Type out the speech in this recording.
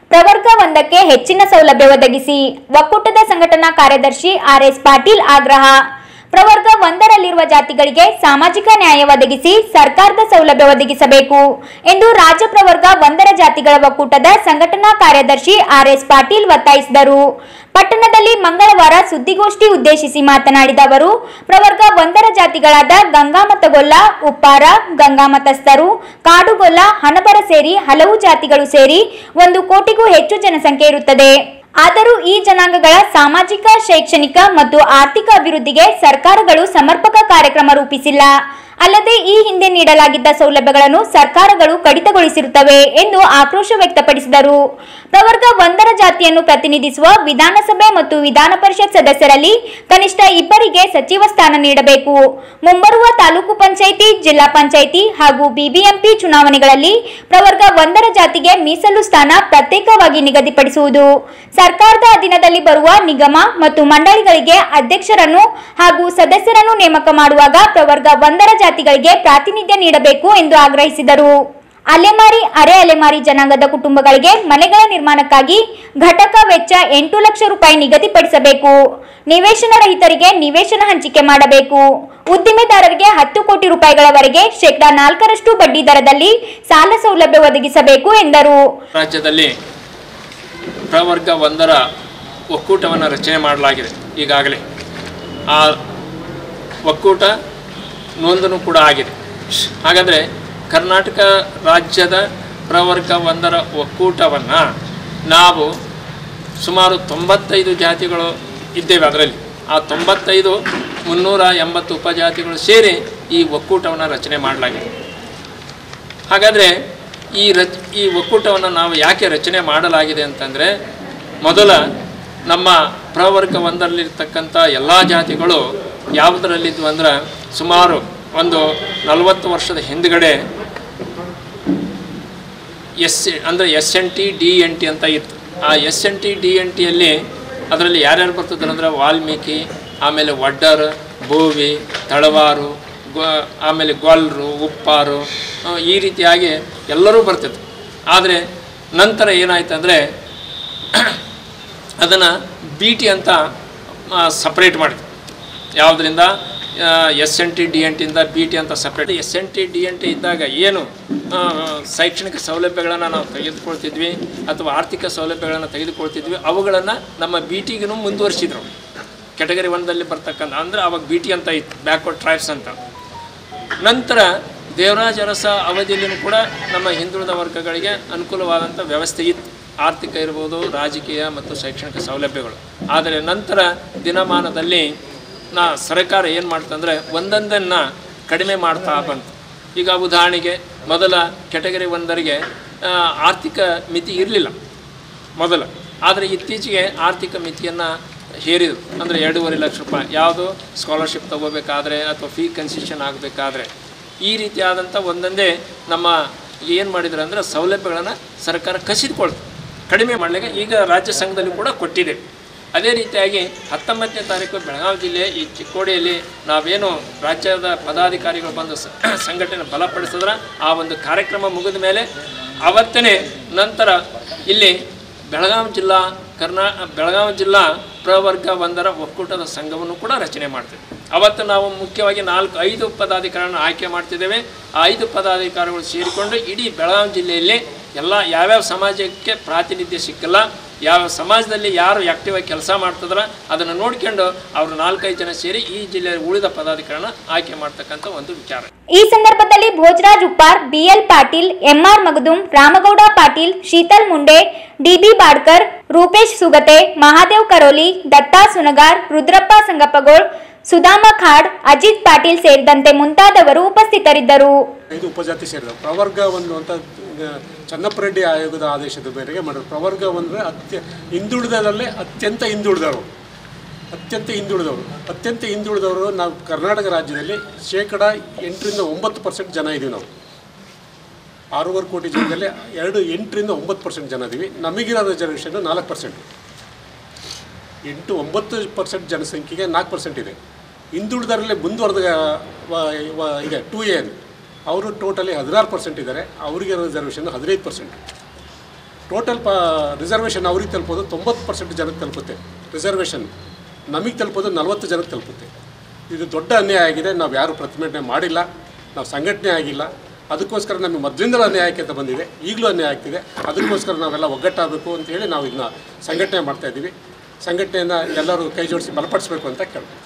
ಪ್ರವರ್ಗ ಒಂದಕ್ಕೆ ಹೆಚ್ಚಿನ ಸೌಲಭ್ಯ ಒದಗಿಸಿ ಒಕ್ಕೂಟದ ಸಂಘಟನಾ ಕಾರ್ಯದರ್ಶಿ ಆರ್ಎಸ್ ಪಾಟೀಲ್ ಆಗ್ರಹ ಪ್ರವರ್ಗ ಒಂದರಲ್ಲಿರುವ ಜಾತಿಗಳಿಗೆ ಸಾಮಾಜಿಕ ನ್ಯಾಯ ಒದಗಿಸಿ ಸರ್ಕಾರದ ಸೌಲಭ್ಯ ಒದಗಿಸಬೇಕು ಎಂದು ರಾಜ್ಯ ಪ್ರವರ್ಗ ಒಂದರ ಜಾತಿಗಳ ಒಕ್ಕೂಟದ ಸಂಘಟನಾ ಕಾರ್ಯದರ್ಶಿ ಆರ್ಎಸ್ ಪಾಟೀಲ್ ಒತ್ತಾಯಿಸಿದರು ಪಟ್ಟಣದಲ್ಲಿ ಮಂಗಳವಾರ ಸುದ್ದಿಗೋಷ್ಠಿ ಉದ್ದೇಶಿಸಿ ಮಾತನಾಡಿದ ಅವರು ಪ್ರವರ್ಗ ಒಂದರ ಜಾತಿಗಳಾದ ಗಂಗಾಮತಗೊಲ್ಲ ಉಪ್ಪಾರ ಗಂಗಾಮತಸ್ಥರು ಕಾಡುಗೊಲ್ಲ ಹಣಬರ ಸೇರಿ ಹಲವು ಜಾತಿಗಳು ಸೇರಿ ಒಂದು ಕೋಟಿಗೂ ಹೆಚ್ಚು ಜನಸಂಖ್ಯೆ ಇರುತ್ತದೆ ಆದರೂ ಈ ಜನಾಂಗಗಳ ಸಾಮಾಜಿಕ ಶೈಕ್ಷಣಿಕ ಮತ್ತು ಆರ್ಥಿಕ ಅಭಿವೃದ್ಧಿಗೆ ಸರ್ಕಾರಗಳು ಸಮರ್ಪಕ ಕಾರ್ಯಕ್ರಮ ರೂಪಿಸಿಲ್ಲ ಅಲ್ಲದೆ ಈ ಹಿಂದೆ ನೀಡಲಾಗಿದ್ದ ಸೌಲಭ್ಯಗಳನ್ನು ಸರ್ಕಾರಗಳು ಕಡಿತಗೊಳಿಸಿರುತ್ತವೆ ಎಂದು ಆಕ್ರೋಶ ವ್ಯಕ್ತಪಡಿಸಿದರು ಪ್ರವರ್ಗ ಒಂದರ ಜಾತಿಯನ್ನು ಪ್ರತಿನಿಧಿಸುವ ವಿಧಾನಸಭೆ ಮತ್ತು ವಿಧಾನ ಪರಿಷತ್ ಸದಸ್ಯರಲ್ಲಿ ಕನಿಷ್ಠ ಇಬ್ಬರಿಗೆ ಸಚಿವ ಸ್ಥಾನ ನೀಡಬೇಕು ಮುಂಬರುವ ತಾಲೂಕು ಪಂಚಾಯಿತಿ ಜಿಲ್ಲಾ ಪಂಚಾಯಿತಿ ಹಾಗೂ ಬಿಬಿಎಂಪಿ ಚುನಾವಣೆಗಳಲ್ಲಿ ಪ್ರವರ್ಗ ಒಂದರ ಜಾತಿಗೆ ಮೀಸಲು ಸ್ಥಾನ ಪ್ರತ್ಯೇಕವಾಗಿ ನಿಗದಿಪಡಿಸುವುದು ಸರ್ಕಾರದ ಅಧೀನದಲ್ಲಿ ಬರುವ ನಿಗಮ ಮತ್ತು ಮಂಡಳಿಗಳಿಗೆ ಅಧ್ಯಕ್ಷರನ್ನು ಹಾಗೂ ಸದಸ್ಯರನ್ನು ನೇಮಕ ಮಾಡುವಾಗ ಪ್ರವರ್ಗ ಒಂದರ ಜಾತಿಗಳಿಗೆ ಪ್ರಾತಿನಿಧ್ಯ ನೀಡಬೇಕು ಎಂದು ಆಗ್ರಹಿಸಿದರು ಅಲೆಮಾರಿ ಅರೆ ಅಲೆಮಾರಿ ಜನಾಂಗದ ಕುಟುಂಬಗಳಿಗೆ ಮನೆಗಳ ನಿರ್ಮಾಣಕ್ಕಾಗಿ ಘಟಕ ವೆಚ್ಚ ಎಂಟು ಲಕ್ಷ ರೂಪಾಯಿ ನಿಗದಿಪಡಿಸಬೇಕು ನಿವೇಶನ ರಹಿತರಿಗೆ ನಿವೇಶನ ಹಂಚಿಕೆ ಮಾಡಬೇಕು ಉದ್ದಿಮೆದಾರರಿಗೆ ಹತ್ತು ಕೋಟಿ ರೂಪಾಯಿಗಳವರೆಗೆ ಶೇಕಡಾ ನಾಲ್ಕರಷ್ಟು ಬಡ್ಡಿ ದರದಲ್ಲಿ ಸಾಲ ಸೌಲಭ್ಯ ಒದಗಿಸಬೇಕು ಎಂದರು ರಾಜ್ಯದಲ್ಲಿ ಪ್ರವರ್ಗ ಒಂದರ ಒಕ್ಕೂಟವನ್ನು ರಚನೆ ಮಾಡಲಾಗಿದೆ ಈಗಾಗಲೇ ಆ ಒಕ್ಕೂಟ ನೋಂದಣಿ ಕೂಡ ಆಗಿದೆ ಹಾಗಾದರೆ ಕರ್ನಾಟಕ ರಾಜ್ಯದ ಪ್ರವರ್ಗ ಒಂದರ ಒಕ್ಕೂಟವನ್ನು ನಾವು ಸುಮಾರು ತೊಂಬತ್ತೈದು ಜಾತಿಗಳು ಇದ್ದೇವೆ ಅದರಲ್ಲಿ ಆ ತೊಂಬತ್ತೈದು ಮುನ್ನೂರ ಎಂಬತ್ತು ಉಪಜಾತಿಗಳು ಸೇರಿ ಈ ಒಕ್ಕೂಟವನ್ನು ರಚನೆ ಮಾಡಲಾಗಿದೆ ಹಾಗಾದರೆ ಈ ರಚ ಈ ಒಕ್ಕೂಟವನ್ನು ನಾವು ಯಾಕೆ ರಚನೆ ಮಾಡಲಾಗಿದೆ ಅಂತಂದರೆ ಮೊದಲ ನಮ್ಮ ಪ್ರವರ್ಗ ಒಂದರಲ್ಲಿರ್ತಕ್ಕಂಥ ಎಲ್ಲ ಜಾತಿಗಳು ಯಾವುದರಲ್ಲಿದ್ವು ಅಂದ್ರೆ ಸುಮಾರು ಒಂದು ನಲವತ್ತು ವರ್ಷದ ಹಿಂದ್ಗಡೆ ಎಸ್ ಅಂದರೆ S N T D N T ಅಂತ ಇತ್ತು ಆ S N T D N ಟಿಯಲ್ಲಿ ಅದರಲ್ಲಿ ಯಾರ್ಯಾರು ಬರ್ತಿದ್ರು ಅಂದರೆ ವಾಲ್ಮೀಕಿ ಆಮೇಲೆ ವಡ್ಡರ್ ಬೋವಿ ತಳವಾರು ಗೊ ಆಮೇಲೆ ಗೊಲ್ರು ಉಪ್ಪಾರು ಆ, ಈ ರೀತಿಯಾಗಿ ಎಲ್ಲರೂ ಬರ್ತಿದ್ರು ಆದರೆ ನಂತರ ಏನಾಯ್ತು ಅಂದರೆ ಅದನ್ನು ಬಿ ಟಿ ಅಂತ ಸಪ್ರೇಟ್ ಮಾಡಿದ್ರು ಯಾವುದರಿಂದ S N T D N ಟಿಯಿಂದ ಬಿ ಟಿ ಅಂತ separate S N T D N T ಇದ್ದಾಗ ಏನು ಆ, ಶೈಕ್ಷಣಿಕ ಸೌಲಭ್ಯಗಳನ್ನು ನಾವು ತೆಗೆದುಕೊಳ್ತಿದ್ವಿ ಅಥವಾ ಆರ್ಥಿಕ ಸೌಲಭ್ಯಗಳನ್ನು ತೆಗೆದುಕೊಳ್ತಿದ್ವಿ ಅವುಗಳನ್ನು ನಮ್ಮ ಬಿ ಟಿಗೂ ಮುಂದುವರಿಸಿದ್ರು ಕೆಟಗರಿ ಒನ್ದಲ್ಲಿ ಬರ್ತಕ್ಕಂಥ ಅಂದರೆ ಅವಾಗ ಬಿ ಟಿ ಅಂತ ಇತ್ತು ಬ್ಯಾಕ್ವರ್ಡ್ ಟ್ರೈಬ್ಸ್ ಅಂತ ನಂತರ ದೇವರಾಜ ಅರಸ ಅವಧಿಯಲ್ಲಿಯೂ ಕೂಡ ನಮ್ಮ ಹಿಂದುಳಿದ ವರ್ಗಗಳಿಗೆ ಅನುಕೂಲವಾದಂಥ ವ್ಯವಸ್ಥೆ ಇತ್ತು ಆರ್ಥಿಕ ಇರ್ಬೋದು ರಾಜಕೀಯ ಮತ್ತು ಶೈಕ್ಷಣಿಕ ಸೌಲಭ್ಯಗಳು ಆದರೆ ನಂತರ ದಿನಮಾನದಲ್ಲಿ ನಾ ಸರ್ಕಾರ ಏನು ಮಾಡ್ತಂದರೆ ಒಂದೊಂದನ್ನು ಕಡಿಮೆ ಮಾಡ್ತಾ ಬಂತು ಈಗ ಉದಾಹರಣೆಗೆ ಮೊದಲ ಕೆಟಗರಿ ಒಂದರಿಗೆ ಆ, ಆರ್ಥಿಕ ಮಿತಿ ಇರಲಿಲ್ಲ ಮೊದಲ ಆದರೆ ಇತ್ತೀಚೆಗೆ ಆರ್ಥಿಕ ಮಿತಿಯನ್ನು ಹೇರಿದರು ಅಂದರೆ ಎರಡೂವರೆ ಲಕ್ಷ ರೂಪಾಯಿ ಯಾವುದು ಸ್ಕಾಲರ್ಶಿಪ್ ತಗೋಬೇಕಾದ್ರೆ ಅಥವಾ ಫೀ ಕನ್ಸೆಷನ್ ಆಗಬೇಕಾದ್ರೆ ಈ ರೀತಿಯಾದಂಥ ಒಂದೊಂದೇ ನಮ್ಮ ಏನು ಮಾಡಿದ್ರು ಅಂದರೆ ಸೌಲಭ್ಯಗಳನ್ನು ಸರ್ಕಾರ ಕಸಿದುಕೊಳ್ತು ಕಡಿಮೆ ಮಾಡಲಿಕ್ಕೆ ಈಗ ರಾಜ್ಯ ಸಂಘದಲ್ಲಿ ಕೂಡ ಕೊಟ್ಟಿದೆ ಅದೇ ರೀತಿಯಾಗಿ ಹತ್ತೊಂಬತ್ತನೇ ತಾರೀಕು ಬೆಳಗಾವಿ ಜಿಲ್ಲೆ ಈ ಚಿಕ್ಕೋಡಿಯಲ್ಲಿ ನಾವೇನು ರಾಜ್ಯದ ಪದಾಧಿಕಾರಿಗಳು ಬಂದು ಸ- ಸಂಘಟನೆ ಬಲಪಡಿಸಿದ್ರೆ ಆ ಒಂದು ಕಾರ್ಯಕ್ರಮ ಮುಗಿದ ಮೇಲೆ ಅವತ್ತನೇ ನಂತರ ಇಲ್ಲಿ ಬೆಳಗಾವಿ ಜಿಲ್ಲಾ ಕರ್ನಾ ಬೆಳಗಾವಿ ಜಿಲ್ಲಾ ಪ್ರವರ್ಗ ಒಂದರ ಒಕ್ಕೂಟದ ಸಂಘವನ್ನು ಕೂಡ ರಚನೆ ಮಾಡ್ತೀವಿ ಅವತ್ತು ನಾವು ಮುಖ್ಯವಾಗಿ ನಾಲ್ಕು ಐದು ಪದಾಧಿಕಾರಿಗಳನ್ನು ಆಯ್ಕೆ ಮಾಡ್ತಿದ್ದೇವೆ ಆ ಐದು ಪದಾಧಿಕಾರಿಗಳು ಸೇರಿಕೊಂಡು ಇಡೀ ಬೆಳಗಾವಿ ಜಿಲ್ಲೆಯಲ್ಲಿ ಎಲ್ಲ ಯಾವ್ಯಾವ ಸಮಾಜಕ್ಕೆ ಪ್ರಾತಿನಿಧ್ಯ ಸಿಕ್ಕಿಲ್ಲ ಯಾವ ಸಮಾಜದಲ್ಲಿ ಯಾರು ಆಕ್ಟಿವ್ ಆಗಿ ಕೆಲಸ ಮಾಡ್ತಿದ್ರ ಅದನ್ನು ನೋಡ್ಕೊಂಡು ಅವರು ನಾಲ್ಕೈದು ಜನ ಸೇರಿ ಈ ಜಿಲ್ಲೆಯ ಉಳಿದ ಪದಾಧಿಕಾರಿಗಳನ್ನ ಆಯ್ಕೆ ಮಾಡ್ತಕ್ಕಂಥ ಒಂದು ವಿಚಾರ ಈ ಸಂದರ್ಭದಲ್ಲಿ Bhojaraj Uppar B L Patil M R Magadum Ramagouda Patil Sheetal Munde D B Badkar Rupesh Sugate Mahadev Karoli Datta Sunagar Rudrappa Sangappagol Sudhama Khad Ajit Patil ಸೇರಿದಂತೆ ಮುಂತಾದವರು ಉಪಸ್ಥಿತರಿದ್ದರು ಐದು ಉಪಜಾತಿ ಸೇರಿದ ಪ್ರವರ್ಗ ಒಂದು ಅಂತ ಈಗ ಚನ್ನಪ್ಪ ರೆಡ್ಡಿ ಆಯೋಗದ ಆದೇಶದ ಮೇರೆಗೆ ಮಾಡಿದ್ರು ಪ್ರವರ್ಗ ಅಂದರೆ ಅತ್ಯ ಹಿಂದುಳಿದದಲ್ಲೇ ಅತ್ಯಂತ ಹಿಂದುಳಿದವರು ಅತ್ಯಂತ ಹಿಂದುಳಿದವರು ಅತ್ಯಂತ ಹಿಂದುಳಿದವರು ನಾವು ಕರ್ನಾಟಕ ರಾಜ್ಯದಲ್ಲಿ ಶೇಕಡ ಎಂಟರಿಂದ ಒಂಬತ್ತು ಪರ್ಸೆಂಟ್ ಜನ ಇದ್ದೀವಿ ನಾವು ಆರೂವರೆ ಕೋಟಿ ಜನದಲ್ಲಿ ಎರಡು ಎಂಟರಿಂದ ಒಂಬತ್ತು ಪರ್ಸೆಂಟ್ ಜನ ಇದ್ದೀವಿ ನಮಗಿರೋ ರಿಸರ್ವೇಷನ್ ನಾಲ್ಕು ಪರ್ಸೆಂಟ್ ಎಂಟು ಒಂಬತ್ತು ಪರ್ಸೆಂಟ್ ಜನಸಂಖ್ಯೆಗೆ ನಾಲ್ಕು ಪರ್ಸೆಂಟ್ ಇದೆ ಹಿಂದುಳಿದರಲ್ಲೇ ಮುಂದುವರೆದ ವ- ವ- ಇದೆ ಟೂ ಎನ್ ಅವರು ಟೋಟಲಿ ಹದಿನಾರು ಪರ್ಸೆಂಟ್ ಇದ್ದಾರೆ ಅವರಿಗೆ ರಿಸರ್ವೇಷನ್ ಹದಿನೈದು ಪರ್ಸೆಂಟ್ ಟೋಟಲ್ ಪ ರಿಸರ್ವೇಷನ್ ಅವ್ರಿಗೆ ತಲುಪೋದು ತೊಂಬತ್ತು ಪರ್ಸೆಂಟ್ ಜನಕ್ಕೆ ತಲುಪುತ್ತೆ ರಿಸರ್ವೇಷನ್ ನಮಗೆ ತಲುಪೋದು ನಲವತ್ತು ಜನಕ್ಕೆ ತಲುಪುತ್ತೆ ಇದು ದೊಡ್ಡ ಅನ್ಯಾಯ ಆಗಿದೆ ನಾವು ಯಾರು ಪ್ರತಿಭಟನೆ ಮಾಡಿಲ್ಲ ನಾವು ಸಂಘಟನೆ ಆಗಿಲ್ಲ ಅದಕ್ಕೋಸ್ಕರ ನಮಗೆ ಮೊದಲಿಂದಲೂ ಅನ್ಯಾಯ ಆಯ್ಕೆ ಅಂತ ಬಂದಿದೆ ಈಗಲೂ ಅನ್ಯಾಯ ಆಗ್ತಿದೆ ಅದಕ್ಕೋಸ್ಕರ ನಾವೆಲ್ಲ ಒಗ್ಗಟ್ಟಾಗಬೇಕು ಅಂತ ಹೇಳಿ ನಾವು ಇದನ್ನ ಸಂಘಟನೆ ಮಾಡ್ತಾ ಇದ್ದೀವಿ ಸಂಘಟನೆಯನ್ನು ಎಲ್ಲರೂ ಕೈ ಜೋಡಿಸಿ ಬಲಪಡಿಸಬೇಕು ಅಂತ ಕೇಳ್ಬೋದು